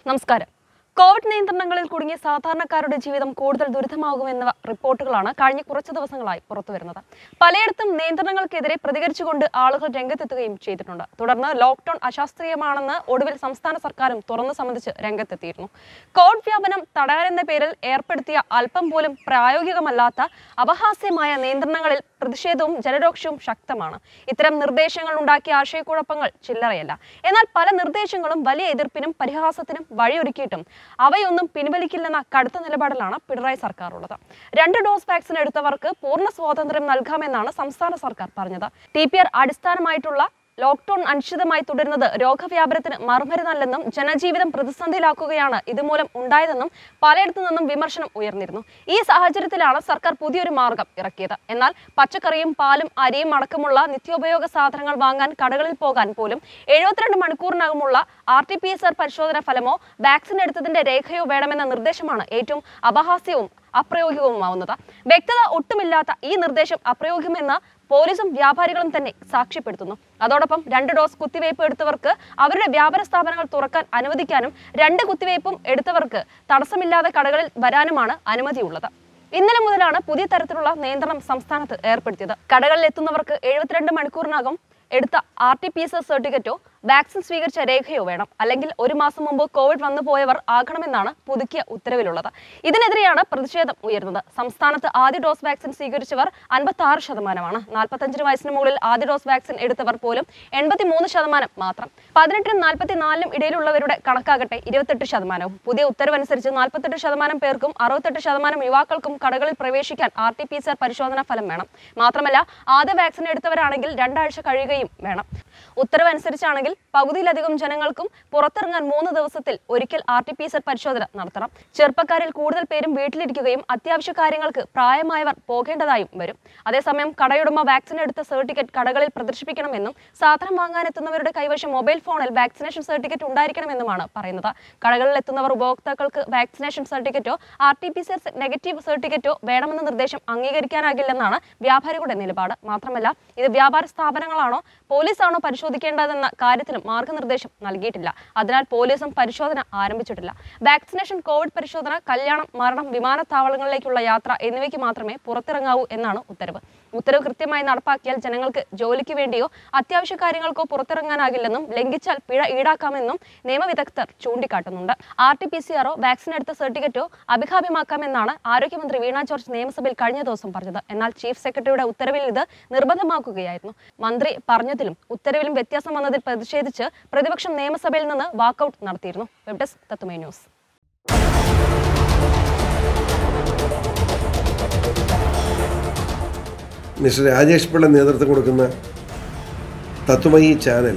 നമസ്കാരം കോവിഡ് നിയന്ത്രണങ്ങളിൽ കുടുങ്ങിയ സാധാരണക്കാരുടെ ജീവിതം കൂടുതൽ ദുരിതമാകുമെന്ന റിപ്പോർട്ടുകളാണ് കഴിഞ്ഞ കുറച്ച് ദിവസങ്ങളായി പുറത്തുവരുന്നത് പലയിടത്തും നിയന്ത്രണങ്ങൾക്കെതിരെ പ്രതികരിച്ചുകൊണ്ട് ആളുകൾ രംഗത്തെത്തുകയും ചെയ്തിട്ടുണ്ട് തുടർന്ന് ലോക്ക്ഡൌൺ അശാസ്ത്രീയമാണെന്ന് ഒടുവിൽ സംസ്ഥാന സർക്കാരും തുറന്നു സംബന്ധിച്ച് രംഗത്തെത്തിയിരുന്നു കോവിഡ് വ്യാപനം തടയാനെന്ന പേരിൽ ഏർപ്പെടുത്തിയ അല്പം പോലും പ്രായോഗികമല്ലാത്ത അപഹാസ്യമായ നിയന്ത്രണങ്ങളിൽ പ്രതിഷേധവും ജനരോക്ഷവും ശക്തമാണ് ഇത്തരം നിർദ്ദേശങ്ങൾ ഉണ്ടാക്കിയ ആശയക്കുഴപ്പങ്ങൾ ചില്ലറയല്ല എന്നാൽ പല നിർദ്ദേശങ്ങളും വലിയ എതിർപ്പിനും പരിഹാസത്തിനും വഴിയൊരുക്കിയിട്ടും അവയൊന്നും പിൻവലിക്കില്ലെന്ന കടുത്ത നിലപാടിലാണ് പിണറായി സർക്കാർ ഉള്ളത് രണ്ട് ഡോസ് വാക്സിൻ എടുത്തവർക്ക് പൂർണ്ണ സ്വാതന്ത്ര്യം നൽകാമെന്നാണ് സംസ്ഥാന സർക്കാർ പറഞ്ഞത് ടി പി ആർ അടിസ്ഥാനമായിട്ടുള്ള ലോക്ക്ഡൌൺ അനിശ്ചിതമായി തുടരുന്നത് രോഗവ്യാപനത്തിന് മറുമരുന്നല്ലെന്നും ജനജീവിതം പ്രതിസന്ധിയിലാക്കുകയാണ് ഇതുമൂലം ഉണ്ടായതെന്നും പലയിടത്തു നിന്നും വിമർശനം ഉയർന്നിരുന്നു ഈ സാഹചര്യത്തിലാണ് സർക്കാർ പുതിയൊരു മാർഗം ഇറക്കിയത് എന്നാൽ പച്ചക്കറിയും പാലും അരിയും അടക്കമുള്ള നിത്യോപയോഗ സാധനങ്ങൾ വാങ്ങാൻ കടകളിൽ പോകാൻ പോലും എഴുപത്തിരണ്ട് മണിക്കൂറിനകമുള്ള R T P C R പരിശോധന ഫലമോ വാക്സിൻ എടുത്തതിന്റെ രേഖയോ വേണമെന്ന നിർദ്ദേശമാണ് ഏറ്റവും അപഹാസ്യവും അപ്രയോഗികവുമാവുന്നത് വ്യക്തത ഒട്ടുമില്ലാത്ത ഈ നിർദ്ദേശം അപ്രയോഗികമെന്ന് പോലീസും വ്യാപാരികളും തന്നെ സാക്ഷ്യപ്പെടുത്തുന്നു അതോടൊപ്പം രണ്ട് ഡോസ് കുത്തിവയ്പ് എടുത്തവർക്ക് അവരുടെ വ്യാപാര സ്ഥാപനങ്ങൾ തുറക്കാൻ അനുവദിക്കാനും രണ്ട് കുത്തിവയ്പും എടുത്തവർക്ക് തടസ്സമില്ലാതെ കടകളിൽ വരാനുമാണ് അനുമതിയുള്ളത് ഇന്നലെ മുതലാണ് പുതിയ തരത്തിലുള്ള നിയന്ത്രണം സംസ്ഥാനത്ത് ഏർപ്പെടുത്തിയത് കടകളിൽ എത്തുന്നവർക്ക് എഴുപത്തിരണ്ട് മണിക്കൂറിനകം എടുത്ത R T P C R സർട്ടിഫിക്കറ്റോ വാക്സിൻ സ്വീകരിച്ച രേഖയോ വേണം അല്ലെങ്കിൽ ഒരു മാസം മുമ്പ് കോവിഡ് വന്നു പോയവർ ആകണമെന്നാണ് പുതുക്കിയ ഉത്തരവിലുള്ളത് ഇതിനെതിരെയാണ് പ്രതിഷേധം ഉയർന്നത് സംസ്ഥാനത്ത് ആദ്യ ഡോസ് വാക്സിൻ സ്വീകരിച്ചവർ അൻപത്തി ആറ് ശതമാനമാണ് നാൽപ്പത്തഞ്ചിന് വയസ്സിന് മുകളിൽ ആദ്യ ഡോസ് വാക്സിൻ എടുത്തവർ പോലും എൺപത്തി മൂന്ന് ശതമാനം മാത്രം പതിനെട്ടിനും നാൽപ്പത്തിനാലിനും ഇടയിലുള്ളവരുടെ കണക്കാകട്ടെ ഇരുപത്തെട്ട് ശതമാനവും പുതിയ ഉത്തരവനുസരിച്ച് നാൽപ്പത്തെട്ട് ശതമാനം പേർക്കും അറുപത്തെട്ട് ശതമാനം യുവാക്കൾക്കും കടകളിൽ പ്രവേശിക്കാൻ R T P C R പരിശോധനാ ഫലം വേണം മാത്രമല്ല ആദ്യ വാക്സിൻ എടുത്തവരാണെങ്കിൽ രണ്ടാഴ്ച കഴിയുകയും വേണം ഉത്തരവനുസരിച്ചാണെങ്കിൽ പകുതിയിലധികം ജനങ്ങൾക്കും പുറത്തിറങ്ങാൻ മൂന്ന് ദിവസത്തിൽ ഒരിക്കൽ R T P C R പരിശോധന നടത്തണം ചെറുപ്പക്കാരിൽ കൂടുതൽ പേരും വീട്ടിലിരിക്കുകയും അത്യാവശ്യ കാര്യങ്ങൾക്ക് പ്രായമായവർ പോകേണ്ടതായും വരും അതേസമയം കടയുടമ വാക്സിൻ എടുത്ത സർട്ടിഫിക്കറ്റ് കടകളിൽ പ്രദർശിപ്പിക്കണമെന്നും സാധനം വാങ്ങാനെത്തുന്നവരുടെ കൈവശം മൊബൈൽ ഫോണിൽ വാക്സിനേഷൻ സർട്ടിഫിക്കറ്റ് ഉണ്ടായിരിക്കണമെന്നുമാണ് പറയുന്നത് കടകളിൽ എത്തുന്നവർ ഉപഭോക്താക്കൾക്ക് വാക്സിനേഷൻ സർട്ടിഫിക്കറ്റോ R T P C R negative സർട്ടിഫിക്കറ്റോ വേണമെന്ന നിർദ്ദേശം അംഗീകരിക്കാനാകില്ലെന്നാണ് വ്യാപാരികളുടെ നിലപാട് മാത്രമല്ല ഇത് വ്യാപാര സ്ഥാപനങ്ങളാണോ പോലീസാണോ പരിശോധിക്കേണ്ടതെന്ന കാര്യത്തിലും മാർഗനിർദ്ദേശം നൽകിയിട്ടില്ല അതിനാൽ പോലീസും പരിശോധന ആരംഭിച്ചിട്ടില്ല വാക്സിനേഷൻ കോവിഡ് പരിശോധന കല്യാണം മരണം വിമാനത്താവളങ്ങളിലേക്കുള്ള യാത്ര എന്നിവയ്ക്ക് മാത്രമേ പുറത്തിറങ്ങാവൂ എന്നാണ് ഉത്തരവ് ഉത്തരവ് കൃത്യമായി നടപ്പാക്കിയാൽ ജനങ്ങൾക്ക് ജോലിക്ക് വേണ്ടിയോ അത്യാവശ്യ കാര്യങ്ങൾക്കോ പുറത്തിറങ്ങാനാകില്ലെന്നും ലംഘിച്ചാൽ പിഴ ഈടാക്കാമെന്നും നിയമവിദഗ്ധർ ചൂണ്ടിക്കാട്ടുന്നുണ്ട് ആർ ടി പി സി ആറോ വാക്സിൻ എടുത്ത സർട്ടിഫിക്കറ്റോ അഭികാമ്യമാക്കാമെന്നാണ് ആരോഗ്യമന്ത്രി വീണ ജോർജ് നിയമസഭയിൽ കഴിഞ്ഞ ദിവസം പറഞ്ഞത് എന്നാൽ ചീഫ് സെക്രട്ടറിയുടെ ഉത്തരവിൽ ഇത് നിർബന്ധമാക്കുകയായിരുന്നു മന്ത്രി പറഞ്ഞതിലും ഉത്തരവിലും വ്യത്യാസം വന്നതിൽ പ്രതിഷേധിച്ച് പ്രതിപക്ഷം നിയമസഭയിൽ നിന്ന് വാക്കൌട്ട് നടത്തിയിരുന്നു web desk Tatwamayi news mister Rajesh Pillai നേതൃത്വം കൊടുക്കുന്ന തത്വമയി ചാനൽ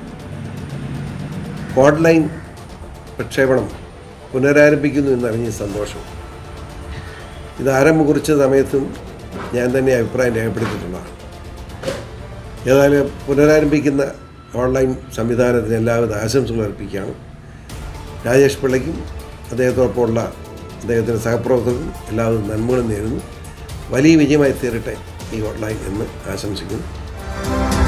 ഓൺലൈൻ പ്രക്ഷേപണം പുനരാരംഭിക്കുന്നു എന്നറിഞ്ഞ സന്തോഷം ഇത് ആരംഭം കുറിച്ച സമയത്തും ഞാൻ തന്നെ അഭിപ്രായം രേഖപ്പെടുത്തിയിട്ടുള്ളതാണ് ഏതായാലും പുനരാരംഭിക്കുന്ന ഓൺലൈൻ സംവിധാനത്തിന് എല്ലാവിധ ആശംസകൾ അർപ്പിക്കുകയാണ് രാജേഷ് പിള്ളയ്ക്കും അദ്ദേഹത്തോടൊപ്പമുള്ള അദ്ദേഹത്തിൻ്റെ സഹപ്രവർത്തകർക്കും എല്ലാവരും നന്മകളും നേരുന്നു വലിയ വിജയമായി തീരട്ടെ ഈ ഓൺലൈൻ എന്ന് ആശംസിക്കുന്നു